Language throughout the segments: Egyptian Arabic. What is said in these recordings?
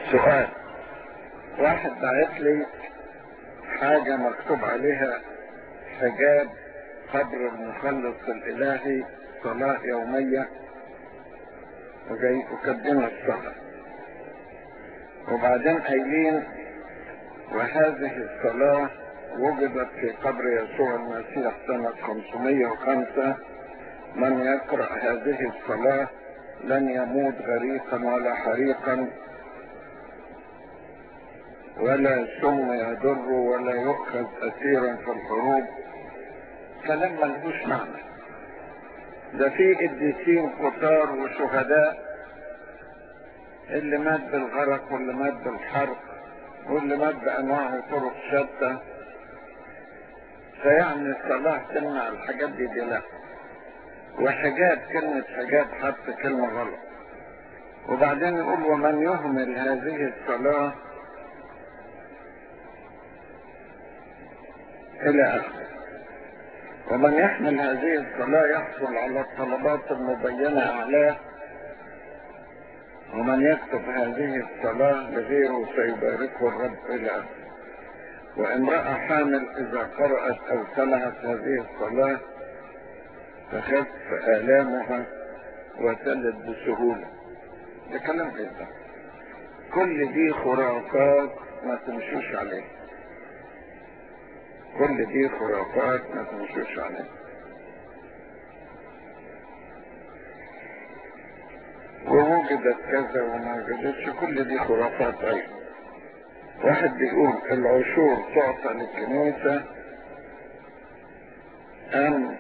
سؤال واحد بعت لي حاجة مكتوب عليها حجاب قبر المخلص الإلهي صلاة يومية وجاي وكاتبين الصلاة وبعدين قايلين وهذه الصلاة وجدت في قبر يسوع المسيح سنة 505 من يقرأ هذه الصلاة لن يموت غريقا ولا حريقا ولا سم يضر ولا يؤخذ أسيرا في الحروب كلام ملهوش معنى ده في قديسين كتار وشهداء اللي مات بالغرق واللي مات بالحرب واللي مات بأنواع وطرق شتى فيعني الصلاة تمنع الحاجات دي, دي لا وحجاب كلمة حجاب حط كلمة غلط وبعدين يقول ومن يهمل هذه الصلاة إلى آخره ومن يحمل هذه الصلاة يحصل على الطلبات المبينة أعلاه ومن يكتب هذه الصلاة لغيره سيباركه الرب إلى آخره وامرأة حامل إذا قرأت أو سمعت هذه الصلاة تخف آلامها وتلد بسهولة ده كلام ايه ده كل دي خرافات ما تمشوش عليه كل دي خرافات ما تمشوش عليه ووجدت كذا وما وجدتش كل دي خرافات ايضا واحد بيقول العشور تعطى للكنيسة ام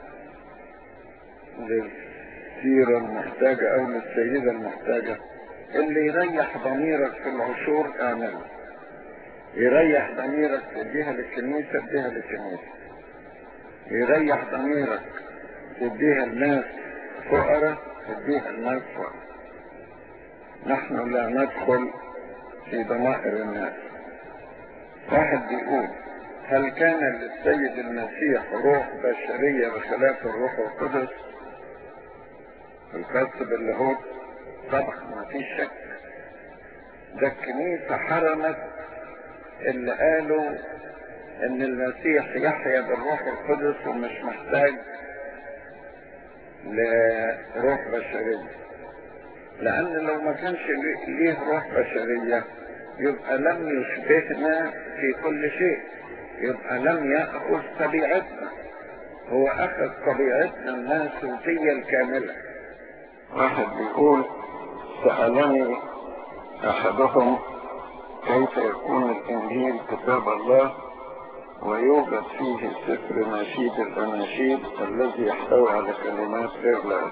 للسيرة المحتاجة او للسيدة المحتاجة اللي يريح ضميرك في العشور اعمله يريح ضميرك تديها للكنيسة اديها للكنيسة يريح ضميرك تديها الناس فقراء تديها الناس فقراء نحن لا ندخل في ضمائر الناس واحد بيقول هل كان للسيد المسيح روح بشرية بخلاف الروح القدس الخاص باللاهوت طبعا ما فيش شك ده الكنيسة حرمت اللي قالوا ان المسيح يحيا بالروح القدس ومش محتاج لروح بشرية لان لو ما كانش ليه روح بشرية يبقى لم يشبهنا في كل شيء يبقى لم يأخذ طبيعتنا هو أخذ طبيعتنا الناسوتية الكاملة واحد بيقول سألني أحدهم كيف يكون الإنجيل كتاب الله ويوجد فيه سفر نشيد الأناشيد الذي يحتوي على كلمات غير لازم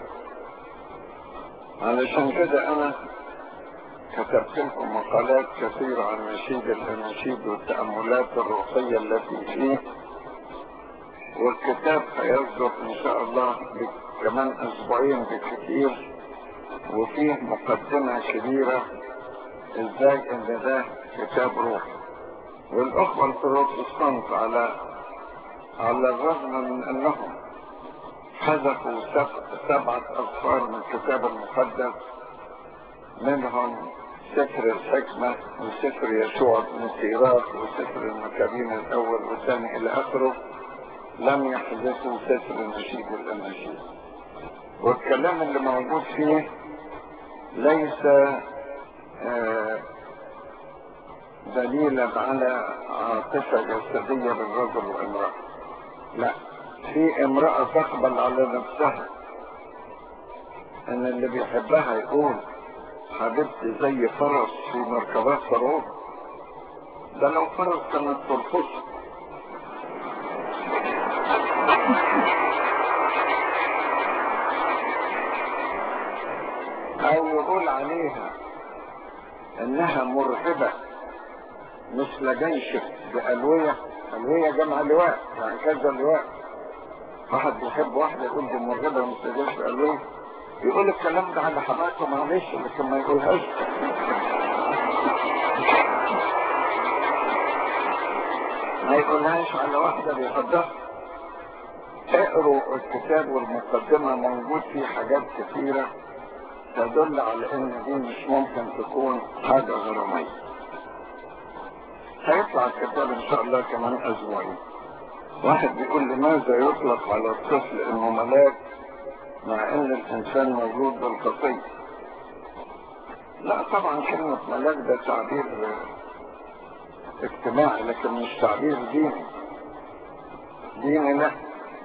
علشان كده أنا كتبت لكم مقالات كثيرة عن نشيد الأناشيد والتأملات الروحية التي فيه والكتاب هيصدر إن شاء الله كمان أسبوعين بالكثير وفيه مقدمة كبيرة ازاي ان ده كتاب روح والاخوة البروتستانت على على الرغم من انهم حذفوا سبعة اصفار من الكتاب المقدس منهم سفر الحكمة وسفر يشوع بن سيراك وسفر المكابين الاول والثاني الى اخره لم يحذفوا سفر النشيد والاناشيد والكلام اللي موجود فيه ليس دليلا على عاطفة جسدية بالرجل والامرأة لا في امرأة تقبل على نفسها ان اللي بيحبها يقول حبيبتي زي فرس في مركبات فرعون ده لو فرس كانت ترفضه او يقول عليها انها مرهبة مثل جيش بألوية ألوية جمع لواء يعني كذا لواء واحد بيحب واحدة يقول دي مرغبة مثل جيش بألوية يقول الكلام ده على حماته معلش لكن ما يقولهاش ما يقولهاش على واحدة بيحبها اقروا الكتاب والمقدمة موجود فيه حاجات كثيرة تدل على ان دي مش ممكن تكون حاجة غرامية هيطلع الكتاب ان شاء الله كمان اسبوعين واحد بيقول لماذا يطلق على الطفل انه ملاك مع ان الانسان مولود بالخطية لا طبعا كلمة ملاك ده تعبير اجتماعي لكن مش تعبير ديني ديني لا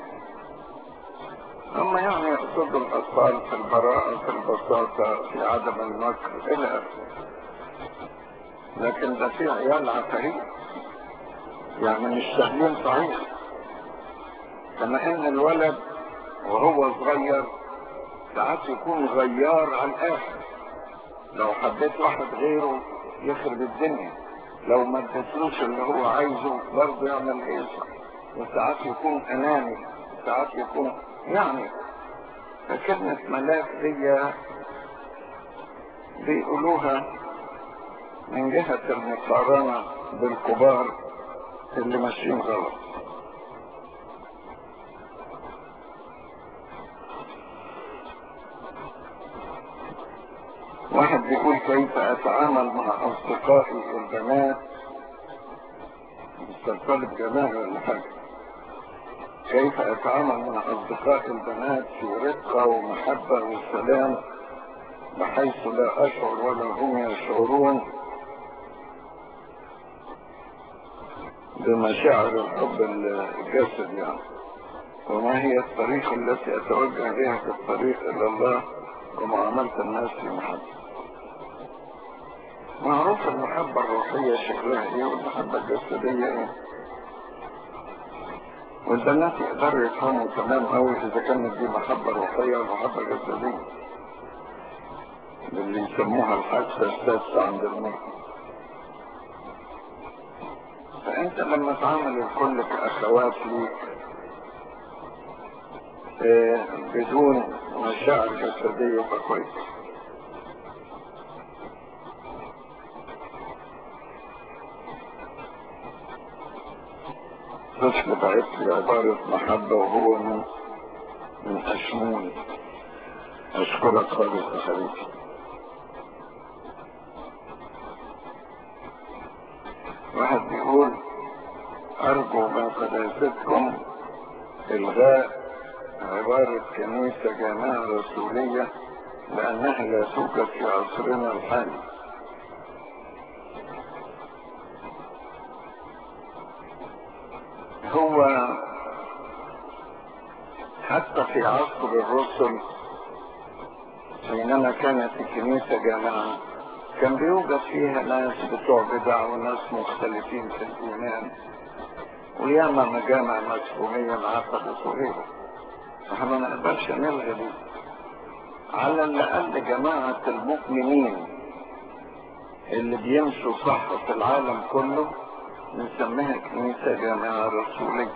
هم يعني يقصدوا الأطفال في البراءة في البساطة في عدم المكر إلى آخره لكن ده في عيال عفاريت يعني مش سهلين صحيح كما ان الولد وهو صغير ساعات يكون غيار على الاخر لو حبيت واحد غيره يخرب الدنيا لو ما اديتلوش اللي هو عايزه برضه يعمل ايه وساعات يكون اناني ساعات يكون يعني فكلمة ملاك دي بيقولوها من جهة المقارنة بالكبار اللي ماشيين غلط واحد بيقول كيف اتعامل مع اصدقائي البنات مش طالب جماعي ولا حاجة كيف اتعامل مع اصدقائي البنات في رقة ومحبة وسلام بحيث لا اشعر ولا هم يشعرون بمشاعر الحب الجسد يعني وما هي الطريقة التي أتوجه بها في الطريق إلى الله ومعاملة الناس في محبة معروف المحبة الروحية شكلها ايه والمحبة الجسدية ايه والبنات يقدروا يفهموا تمام قوي اذا كانت دي محبة روحية ومحبة جسدية اللي يسموها الحاسة السادسة عند المرأة فانت لما تعامل الكل كاخوات ليك اه بدون مشاعر جسدية فكويس طفل بعت لي عبارة محبة وهو من من أشمون أشكرك خالص يا حبيبي واحد بيقول أرجو من قداستكم إلغاء عبارة كنيسة جامعة رسولية لأنها لا توجد في عصرنا الحالي هو حتى في عصر الرسل حينما كانت الكنيسة جامعة كان بيوجد فيها ناس بتوع بدع وناس مختلفين في الإيمان وياما مجامع مفهومية انعقدت وغيره احنا ما نقدرش نلغي دي على الأقل جماعة المؤمنين اللي بيمشوا صح في العالم كله نسميها كنيسة جامعة رسولية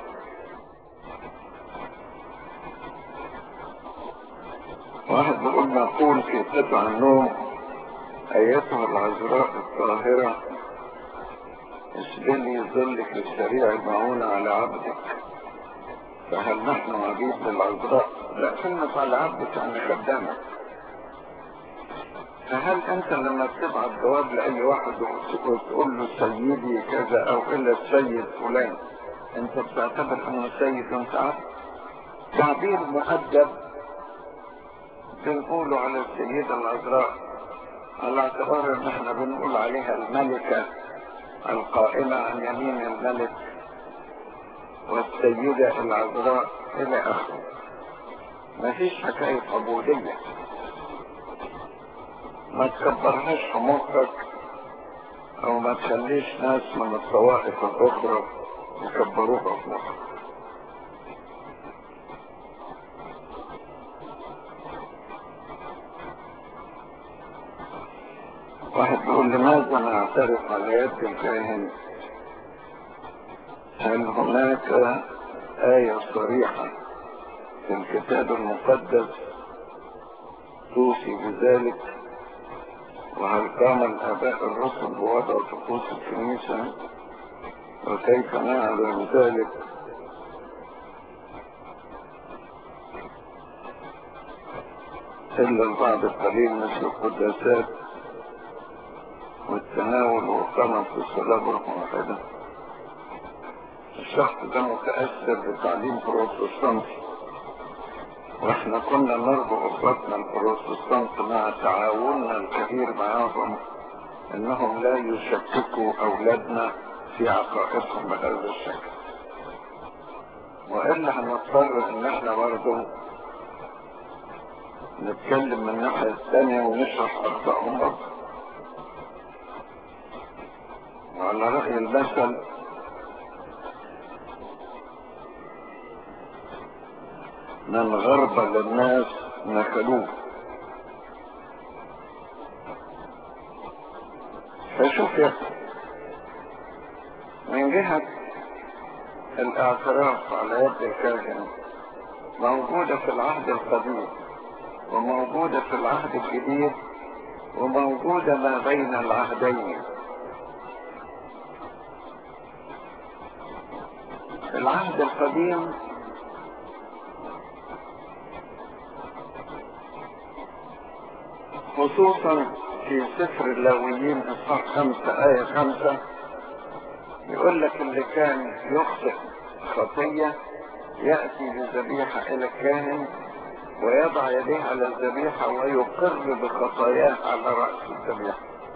واحد بيقول نقول في قطع النوم أيتها العذراء الطاهرة اسبلي ظلك السريع المعون على عبدك فهل نحن عبيد للعذراء لا كلمة على عبدك يعني خدامك فهل انت لما بتبعت جواب لاي واحد وتقول له سيدي كذا او الا السيد فلان انت بتعتبر انه سيد وانت عبد تعبير مؤدب بنقوله على السيدة العذراء على اعتبار ان احنا بنقول عليها الملكة القائمة عن يمين الملك والسيدة العذراء الى اخره مفيش حكاية عبودية ما تكبرهاش في مخك او ما تخليش ناس من الطوائف الاخرى يكبروها في مخك واحد بيقول لماذا نعترف على يد الكاهن هل هناك آية صريحة في الكتاب المقدس توصي بذلك وهل قام الآباء الرسل بوضع طقوس الكنيسة وكيف نعلم ذلك إلا البعض القليل مثل القداسات والتناول والقمر في الصلاة برقم واحدة الشخص ده متأثر بتعليم بروتستانتي واحنا كنا نرجو اخواتنا البروتستانت مع تعاوننا الكبير معاهم انهم لا يشككوا اولادنا في عقائدهم بهذا الشكل والا هنضطر ان احنا برضه نتكلم من الناحية الثانية ونشرح اخطائهم برضه وعلى رأي المثل من غرب للناس نكلوه فشوف يا من جهة الاعتراف على يد الكاهن موجودة في العهد القديم وموجودة في العهد الجديد وموجودة ما بين العهدين في العهد القديم خصوصا في سفر اللاويين اصحاح خمسة آية خمسة يقول لك اللي كان يخطئ خطية يأتي بذبيحة إلى الكاهن ويضع يديه على الذبيحة ويقر بخطاياه على رأس الذبيحة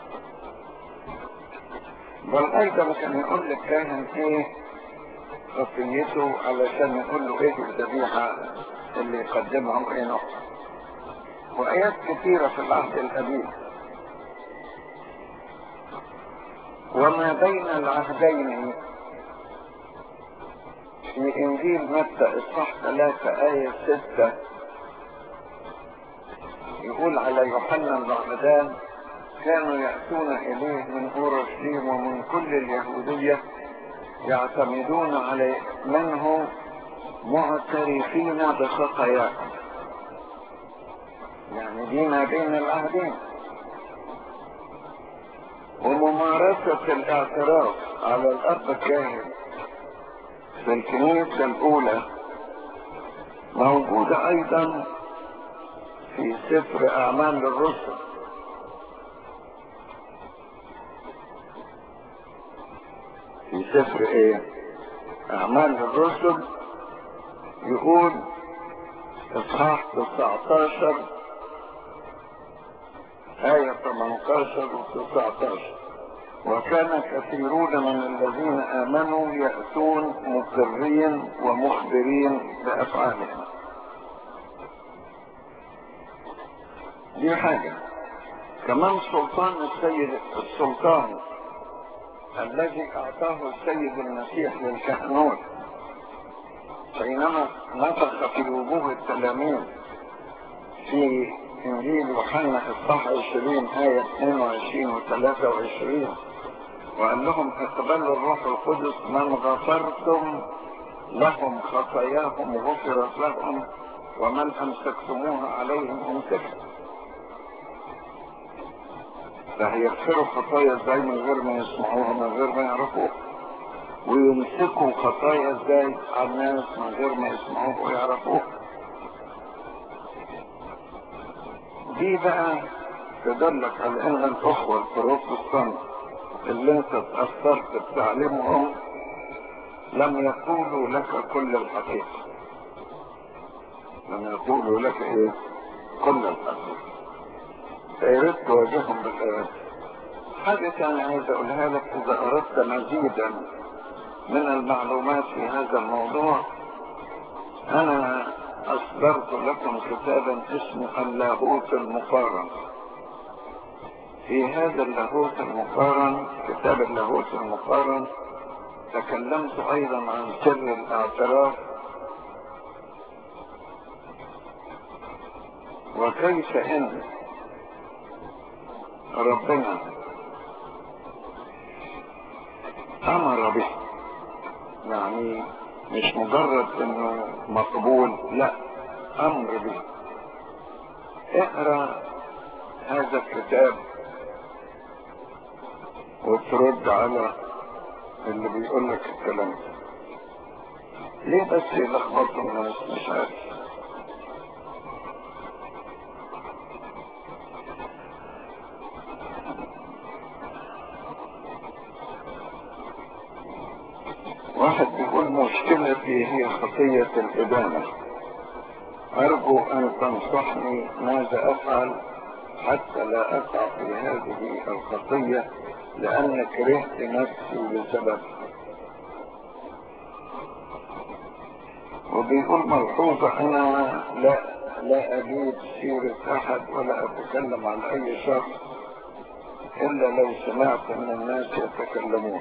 بل أيضا كان يقول للكاهن إيه خطيته علشان يقول له إيه الذبيحة اللي يقدمها وإيه نوعها وآيات كثيرة في العهد القديم وما بين العهدين في إنجيل متى إصحاح ثلاثة آية ستة يقول على يوحنا المعمدان كانوا يأتون إليه من أورشليم ومن كل اليهودية يعتمدون على منه معترفين بخطاياهم يعني دي ما بين العهدين وممارسة الاعتراف على الأب الكاهن في الكنيسة الأولى موجودة أيضا في سفر أعمال الرسل في سفر إيه؟ أعمال الرسل يقول إصحاح 19 آية 18 و 19 وكان كثيرون من الذين آمنوا يأتون مقرين ومخبرين بأفعالهم دي حاجة كمان سلطان السيد السلطان الذي أعطاه السيد المسيح للكهنوت حينما نفخ في وجوه التلاميذ في إنجيل يوحنا إصحاح 20 آية 22 و 23 وقال لهم اقبلوا الروح القدس من غفرتم لهم خطاياهم غفرت لهم ومن أمسكتموها عليهم أمسكت فهيغفروا خطايا ازاي من غير ما يسمعوها من غير ما يعرفوها ويمسكوا خطايا ازاي على الناس من غير ما يسمعوها ويعرفوها دي بقى تدلك على ان الاخوة البروتستانت اللي انت اتأثرت بتعليمهم لم يقولوا لك كل الحقيقة لم يقولوا لك ايه كل الحقيقة فياريت تواجههم بالآيات حاجة كان عايز اقولها لك اذا اردت مزيدا من المعلومات في هذا الموضوع انا اصدرت لكم كتابا اسمه اللاهوت المقارن في هذا اللاهوت المقارن كتاب اللاهوت المقارن تكلمت ايضا عن سر الاعتراف وكيف ان ربنا امر به يعني مش مجرد انه مقبول لا امر به اقرا هذا الكتاب وترد على اللي بيقول لك الكلام ده ليه بس يلخبطوا الناس مش عارف واحد بيقول مشكلتي هي خطية الإدانة أرجو أن تنصحني ماذا أفعل حتى لا أقع في هذه الخطية لأن كرهت نفسي بسبب وبيقول ملحوظة أنا لا لا أجيب سيرة أحد ولا أتكلم عن أي شخص إلا لو سمعت أن الناس يتكلمون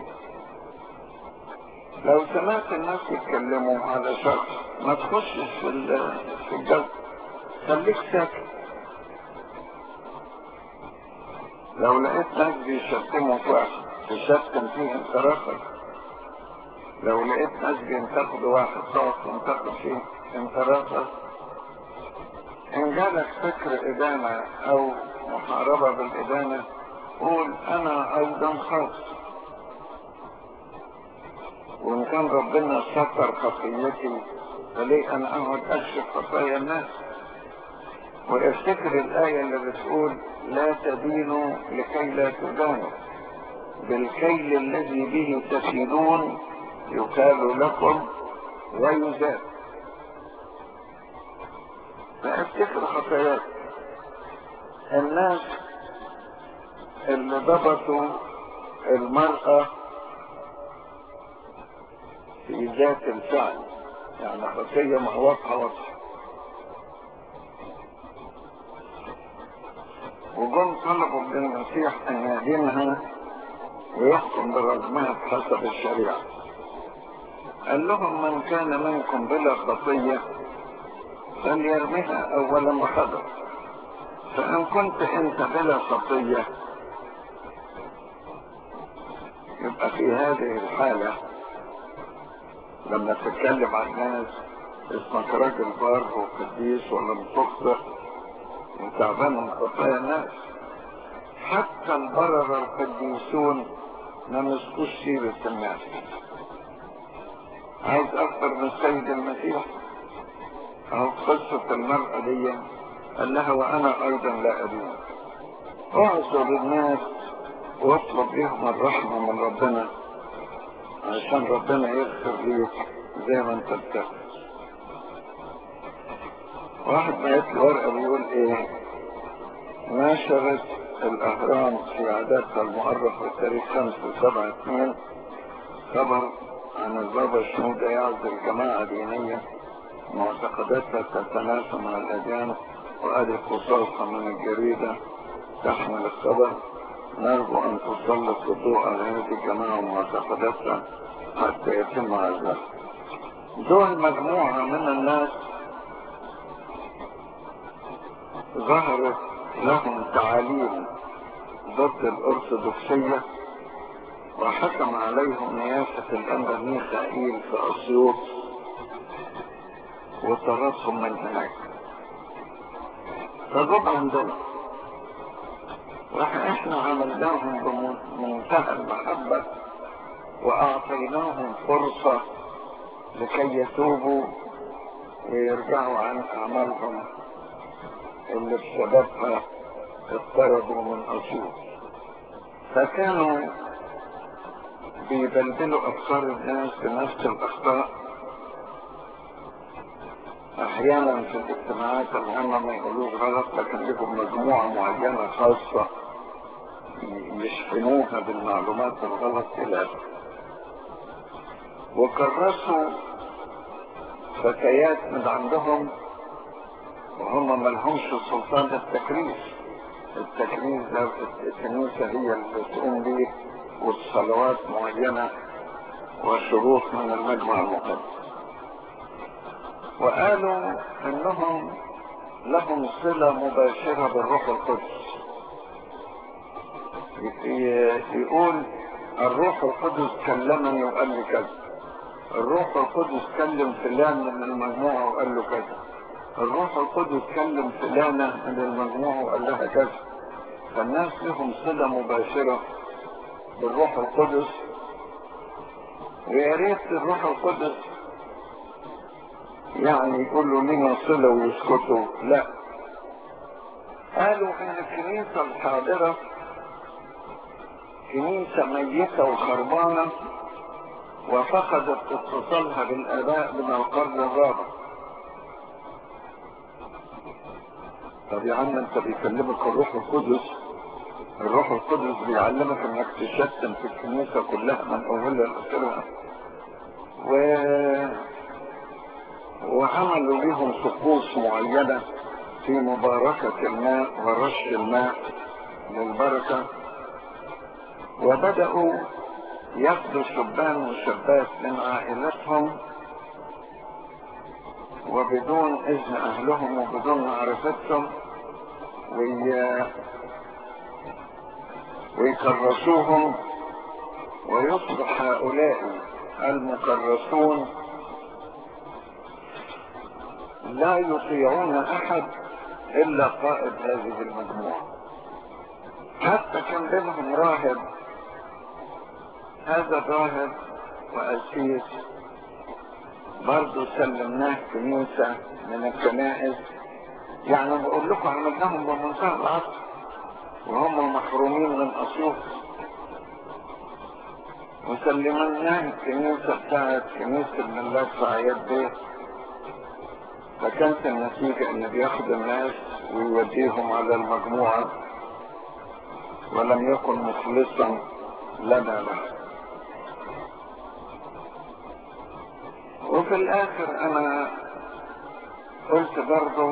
لو سمعت الناس يتكلموا على شخص ما تخشش في في الجو خليك ساكت لو لقيت ناس بيشتموا في واحد تشتم فيه انت راسك لو لقيت ناس بينتقدوا واحد تقعد تنتقد فيه انت راسك ان جالك فكر ادانة او محاربة بالادانة قول انا ايضا خاص وان كان ربنا ستر خطيتي فليه انا اقعد اكشف خطايا الناس وافتكر الايه اللي بتقول لا تدينوا لكي لا تدانوا بالكيل الذي به تكيلون يكال لكم ويزاد فافتكر خطاياك الناس اللي ضبطوا المرأة في ذات الفعل يعني خطية ما واضحة واضحة وجم طلبوا من المسيح ان يدينها ويحكم برجمها بحسب الشريعة قال لهم من كان منكم بلا خطية فليرميها اولا بحذر فان كنت انت بلا خطية يبقى في هذه الحالة لما تتكلم عن ناس اسمك راجل بار وقديس ولا متخطئ وتعبان من خطايا الناس حتى البرر القديسون ما مسكوش سيرة الناس عايز اكتر من السيد المسيح اهو قصة المرأة دي قال لها وانا ايضا لا ادين اعذر الناس واطلب لهم الرحمة من ربنا عشان ربنا يغفر ليك زي ما انت بتغفر واحد بعت لي ورقة بيقول ايه نشرت الاهرام في عاداتها المؤرخ بالتاريخ خمسة سبعة اثنين خبر عن البابا الشنودة يعزل جماعة دينية معتقداتها تتناسى مع الأديان وأدي قصاصة من الجريدة تحمل الخبر نرجو أن تسلط الضوء على هذه الجماعة ومعتقداتها حتى يتم عزلها دول مجموعة من الناس ظهرت لهم تعاليم ضد الأرثوذكسية وحكم عليهم نيافة الأنبا ميخائيل في أسيوط وطردهم من هناك فجم عندنا واحنا عملناهم بمنتهى المحبة وأعطيناهم فرصة لكي يتوبوا ويرجعوا عن أعمالهم اللي بسببها اضطردوا من أسيوط فكانوا بيبلبلوا أفكار الناس بنفس الأخطاء أحيانا في الاجتماعات العامة ما يقولوش غلط لكن لهم مجموعة معينة خاصة يشحنوها بالمعلومات الغلط إلى آخره وكرسوا فتيات من عندهم وهم ملهمش سلطان التكريس التكريس ده الكنيسة هي اللي تقوم بيه والصلوات معينة وشروط من المجمع المقدس وقالوا انهم لهم صلة مباشرة بالروح القدس يقول الروح القدس كلمني وقال لي كذا الروح القدس كلم فلان من المجموعة وقال له كذا الروح القدس كلم فلانة من المجموعة وقال لها كذا فالناس لهم صلة مباشرة بالروح القدس ويا ريت الروح القدس يعني يقولوا لنا صلة ويسكتوا لا قالوا ان الكنيسة الحاضرة كنيسة ميتة وخربانة وفقدت اتصالها بالآباء من القرن الرابع طب يا عم انت بيكلمك الروح القدس الروح القدس بيعلمك انك تشتم في الكنيسة كلها من اولها لاخرها و... وعملوا لهم طقوس معينة في مباركة الماء ورش الماء للبركة وبدأوا ياخدوا شبان وشابات من عائلتهم وبدون اذن اهلهم وبدون معرفتهم وي... ويكرسوهم ويصبح هؤلاء المكرسون لا يطيعون احد الا قائد هذه المجموعة حتى كان بينهم راهب هذا الراهب وأسيس برضه سلمناه كنيسة من الكنائس يعني بقول لكم عملناهم بمنتهى العصر وهم محرومين من أسيوط وسلمناه الكنيسة بتاعت كنيسة الملاك في عياد بيت فكانت النتيجة ان بياخد الناس ويوديهم على المجموعة ولم يكن مخلصا لنا له وفي الاخر انا قلت برضو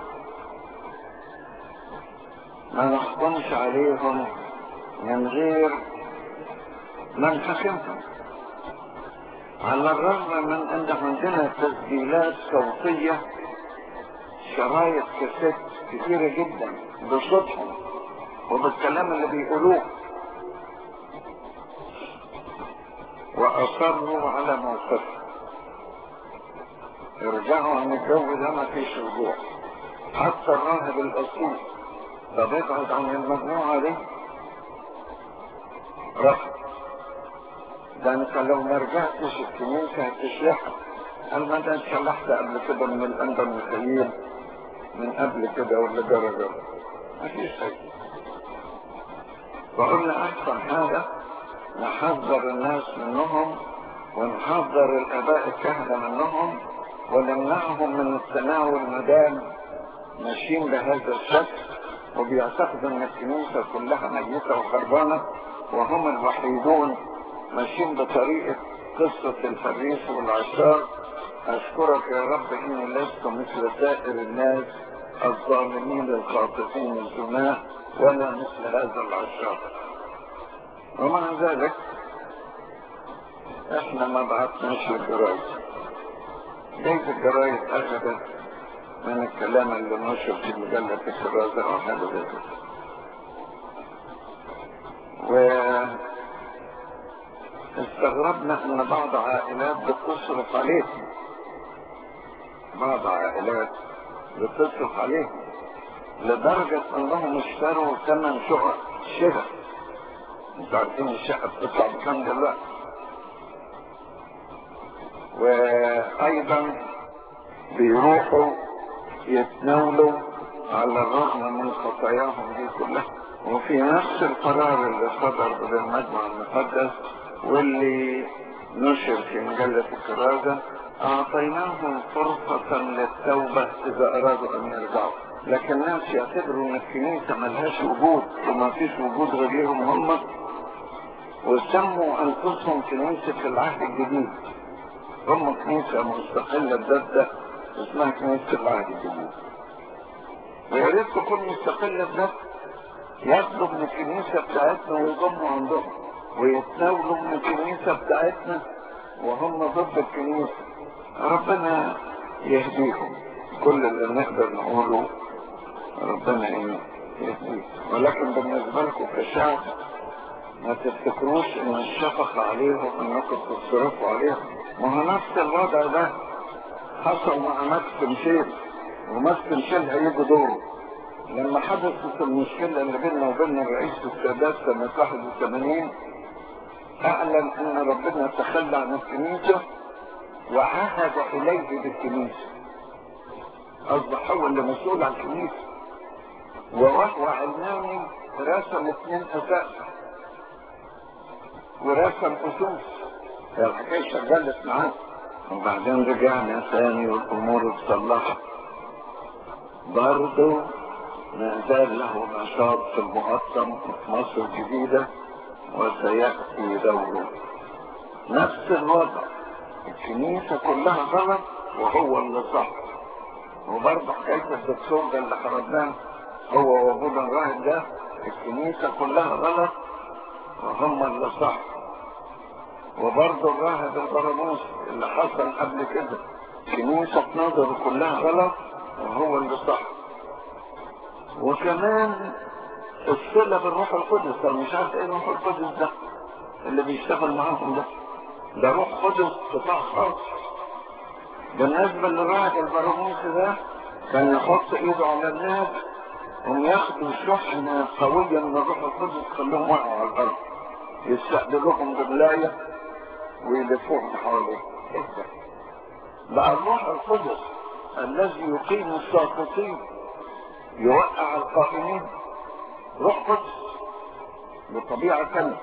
ما نحكمش عليهم من غير ما نحكمهم على الرغم من ان عندنا تسجيلات صوتية شرايط كاسيت كثيرة جدا بصوتهم وبالكلام اللي بيقولوه واصروا على موقفهم يرجعوا عن الجو ده ما فيش رجوع حتى الراهب الاصيل طب ابعد عن المجموعة دي رفض ده انت لو ما رجعتش الكنيسة هتشلحها قال ما ده اتشلحت قبل كده من الانبا ميخائيل من قبل كده ولا جرى جرى مفيش شيء وقلنا احسن حاجة نحذر الناس منهم ونحذر الاباء الكهنة منهم ونمنعهم من التناول مدام ماشيين بهذا الشكل وبيعتقدوا ان الكنيسة كلها ميتة وخربانة وهم الوحيدون ماشيين بطريقة قصة الفريس والعشار أشكرك يا رب إني لست مثل سائر الناس الظالمين الخاطئين الزناة ولا مثل هذا العشار ومع ذلك احنا ما بعتناش الجرايد ليس الجرايد أخذت من الكلام اللي نشر في مجلة الكرازة أو حاجة زي كده و استغربنا ان بعض عائلات بتصرف عليهم بعض عائلات بتصرف عليهم لدرجة انهم اشتروا ثمن شقق شقق انتوا عارفين الشقة بتطلع بكام دلوقتي وايضا بيروحوا يتناولوا على الرغم من خطاياهم دي كلها وفي نفس القرار اللي صدر بالمجمع المقدس واللي نشر في مجلة الكرازة أعطيناهم فرصة للتوبة إذا أرادوا أن يرجعوا لكن الناس يعتبروا أن الكنيسة ملهاش وجود وما فيش وجود غير ليهم هم وسموا أنفسهم كنيسة العهد الجديد هم كنيسة مستقلة بذاتها اسمها كنيسة العهد الجديد ويا ريت تكون مستقلة بذاتها ياخدوا من الكنيسة بتاعتنا ويضموا عندهم ويتناولوا من الكنيسة بتاعتنا وهم ضد الكنيسة ربنا يهديهم كل اللي نقدر نقوله ربنا يهديهم ولكن بالنسبة لكم كشعب ما تفتكروش ان الشفقة عليهم انكم تصرفوا عليهم ما هو نفس الوضع ده حصل مع ماكس مشيل وماكس مشيل هيجي دوره لما حدثت المشكلة اللي بيننا وبين الرئيس السادات سنة 81 اعلن ان ربنا تخلى عن الكنيسة وعهد اليه بالكنيسة اصبح هو اللي مسؤول عن الكنيسة ووهو علماني رسم اثنين اساس ورسم اسوس هي الحكاية شغلت معاه وبعدين رجعنا ثاني والأمور اتصلحت برضه ما زال له نشاط في المقطم في مصر الجديدة وسيأتي دوره نفس الوضع الكنيسة كلها غلط وهو اللي صح وبرضه حكاية الدكتور ده اللي خرجناه هو وابونا الراهب ده الكنيسة كلها غلط وهم اللي صح وبرضه الراهب البراموس اللي حصل قبل كده كنيسة نظره كلها غلط وهو اللي صح وكمان الصلة بالروح القدس انا مش عارف ايه الروح القدس ده اللي بيشتغل معاهم ده ده روح قدس قطاع خاص بالنسبة للراهب البراموس ده كان يحط ايده على الناس هم ياخدوا شحنة قوية من الروح القدس خلوهم وقعوا على الأرض يستقبلوهم بملاية ويلفوهم حواليه بقى الروح القدس الذي يقيم الساقطين يوقع القائمين روح قدس بطبيعة كاملة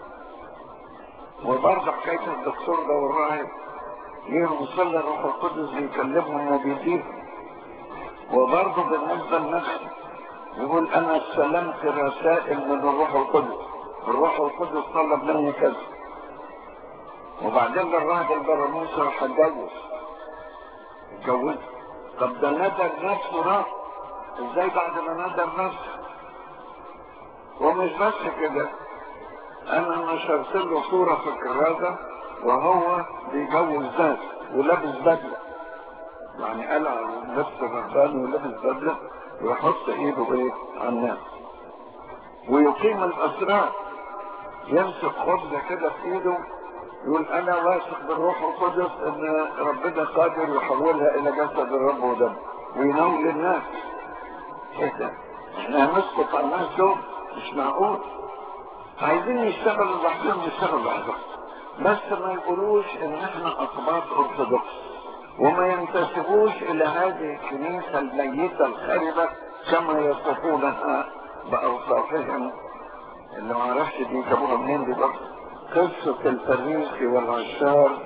وبرضه حكاية الدكتور ده والراهب ليهم صلى الروح القدس بيكلمهم وبيديهم وبرضه بالنسبة لنفسي يقول انا استلمت رسائل من الروح القدس الروح القدس طلب مني كذا وبعدين الراهب البراموس راح اتجوز اتجوز طب ده ندى نفسه راح ازاي بعد ما ندى نفسه ومش بس كده انا نشرت له صورة في الكراسة وهو بيجوز ذات ولابس بدلة يعني قلع لبس الرهباني ولابس بدلة ويحط ايده ايه على الناس ويقيم الاسرار يمسك خبزة كده في ايده يقول انا واثق بالروح القدس ان ربنا قادر يحولها الى جسد الرب ودم وينول الناس ايه ده احنا هنسقط على الناس دول مش معقول عايزين يشتغلوا لوحدهم يشتغلوا لوحدهم بس ما يقولوش ان احنا اقباط ارثوذكس وما ينتسبوش الى هذه الكنيسة الميتة الخاربة كما يصفونها باوصافهم اللي ما اعرفش دي جابوها منين دي بقى قصة الفريق والعشار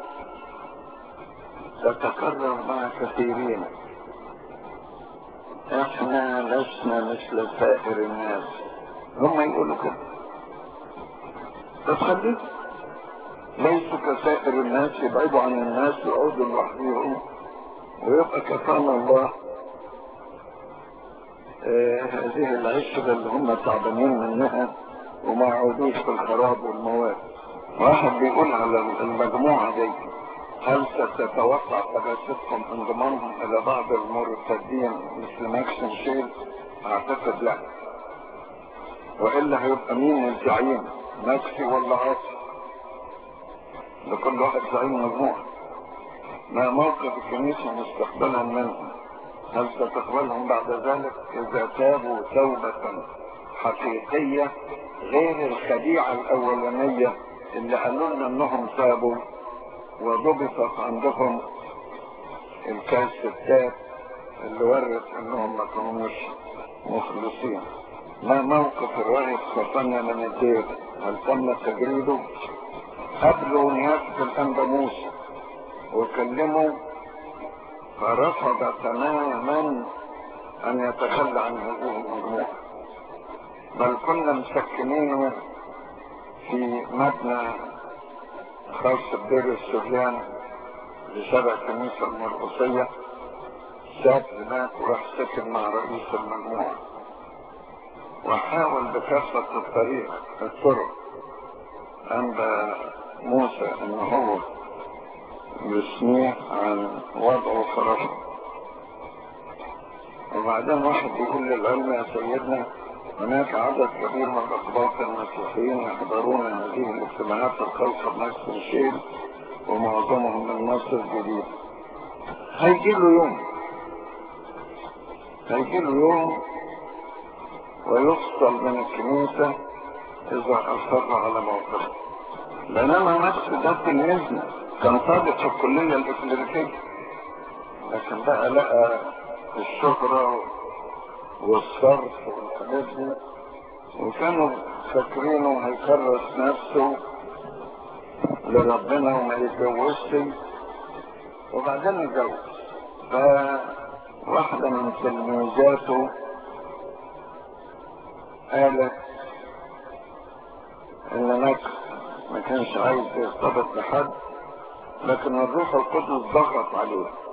تتكرر مع كثيرين احنا لسنا مثل سائر الناس هم يقولوا كده بس خليك ليسوا كسائر الناس يبعدوا عن الناس ويقعدوا لوحدهم ويبقى كفانا الله آه هذه العشرة اللي هم تعبانين منها وما يعودوش في الخراب والمواد واحد بيقول على المجموعة دي هل ستتوقع قداستكم انضمامهم الى بعض المرتدين مثل ماكسن شيل اعتقد لا والا هيبقى مين الزعيم ماكسي ولا عاصي لكل واحد زعيم مجموعة ما موقف الكنيسة مستقبلا منهم هل ستقبلهم بعد ذلك اذا تابوا توبة حقيقية غير الخديعة الاولانية اللي قالوا لنا انهم تابوا وضبطت عندهم الكاس التاب اللي ورث انهم ما كانوش مخلصين ما موقف الراهب صفنا من الدير هل تم تجريده قبلوا نيافة الأندموس وكلموا فرفض تماما أن يتخلى عن هذه المجموعة بل كنا مسكنينه في مبنى خاص بدير السريان لشبع الكنيسة المرقصية ساب هناك وراح سكن مع رئيس المجموعة وحاول بكافة الطريق الطرق عند موسى ان هو يسميه عن وضعه فرشه وبعدين واحد يقول للعلم يا سيدنا هناك عدد كبير من الأخبار المسيحيين يحضرون هذه الاجتماعات الخاصة بنفس الشيء ومعظمهم من مصر الجديد هيجي له يوم هيجي له يوم ويفصل من الكنيسة إذا أصر على موقفه بينما نفس ده تلميذنا كان طالب في الكلية الإكليريكية لكن بقى لقى الشهرة والصرف والحاجات دي وكانوا فاكرينه هيكرس نفسه لربنا وما يتجوزش وبعدين اتجوز فواحدة من تلميذاته قالت ان ماكس ما كانش عايز يرتبط بحد لكن الروح القدس ضغط عليه